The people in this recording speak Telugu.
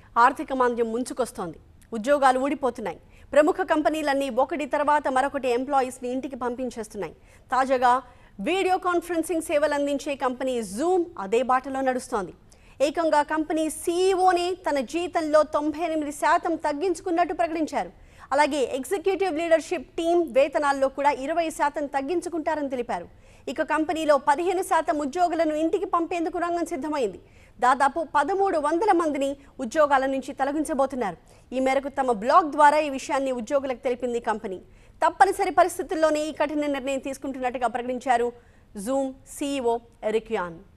ఆర్థిక మాంద్యం ముంచుకొస్తోంది ఉద్యోగాలు ఊడిపోతున్నాయి ప్రముఖ కంపెనీలన్నీ ఒకటి తర్వాత మరొకటి ఎంప్లాయీస్ని ఇంటికి పంపించేస్తున్నాయి తాజాగా వీడియో కాన్ఫరెన్సింగ్ సేవలు అందించే కంపెనీ జూమ్ అదే బాటలో నడుస్తోంది ఏకంగా కంపెనీ సీఈఓనే తన జీతంలో తొంభై ఎనిమిది శాతం తగ్గించుకున్నట్టు ప్రకటించారు అలాగే ఎగ్జిక్యూటివ్ లీడర్షిప్ టీం వేతనాల్లో కూడా ఇరవై శాతం తగ్గించుకుంటారని తెలిపారు ఇక కంపెనీలో పదిహేను శాతం ఉద్యోగులను ఇంటికి పంపేందుకు రంగం సిద్ధమైంది దాదాపు పదమూడు వందల మందిని ఉద్యోగాల నుంచి తొలగించబోతున్నారు ఈ మేరకు తమ బ్లాగ్ ద్వారా ఈ విషయాన్ని ఉద్యోగులకు తెలిపింది కంపెనీ తప్పనిసరి పరిస్థితుల్లోనే ఈ కఠిన నిర్ణయం తీసుకుంటున్నట్టుగా ప్రకటించారు జూమ్ సీఈఓ ఎరిక్యాన్